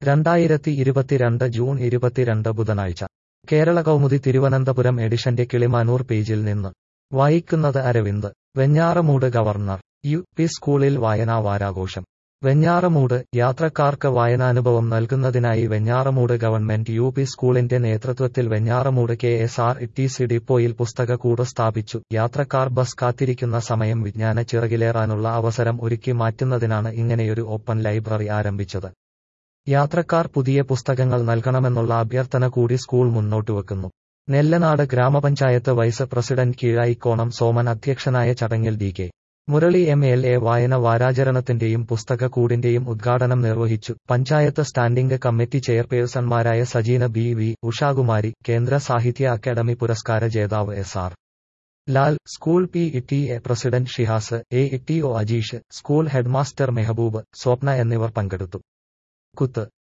രണ്ടായിരത്തി ഇരുപത്തിരണ്ട് ജൂൺ ഇരുപത്തിരണ്ട് ബുധനാഴ്ച കേരള കൗമുദി തിരുവനന്തപുരം എഡിഷന്റെ കിളിമാനൂർ പേജിൽ നിന്ന് വായിക്കുന്നത് Aravind Venjaramoodu governor U P സ്കൂളിൽ വായനാ വാരാഘോഷം വെഞ്ഞാറമൂട് യാത്രക്കാർക്ക് വായനാനുഭവം നൽകുന്നതിനായി വെഞ്ഞാറമൂട് ഗവൺമെന്റ് യു പി സ്കൂളിന്റെ നേതൃത്വത്തിൽ Venjaramoodu K S R T C ഡിപ്പോയിൽ പുസ്തകക്കൂട് സ്ഥാപിച്ചു യാത്രക്കാർ ബസ് കാത്തിരിക്കുന്ന സമയം വിജ്ഞാന ചിറകിലേറാനുള്ള അവസരം ഒരുക്കി മാറ്റുന്നതിനാണ് ഇങ്ങനെയൊരു ഓപ്പൺ ലൈബ്രറി ആരംഭിച്ചത് യാത്രക്കാർ പുതിയ പുസ്തകങ്ങൾ നൽകണമെന്നുള്ള അഭ്യർത്ഥന കൂടി സ്കൂൾ മുന്നോട്ടുവെക്കുന്നു നെല്ലനാട് ഗ്രാമപഞ്ചായത്ത് വൈസ് പ്രസിഡന്റ് കീഴായിക്കോണം സോമൻ അധ്യക്ഷനായ ചടങ്ങിൽ D K Murali M L A വായന വാരാചരണത്തിന്റെയും പുസ്തകക്കൂടിന്റെയും ഉദ്ഘാടനം നിർവഹിച്ചു പഞ്ചായത്ത് സ്റ്റാൻഡിംഗ് കമ്മിറ്റി ചെയർപേഴ്സൺമാരായ സജീന ബി വി ഉഷാകുമാരി കേന്ദ്ര സാഹിത്യ അക്കാദമി പുരസ്കാര ജേതാവ് S R Lal school P T A president Shihas A T O Ajeesh school headmaster Mehaboob Swapna എന്നിവർ പങ്കെടുത്തു കുത്ത്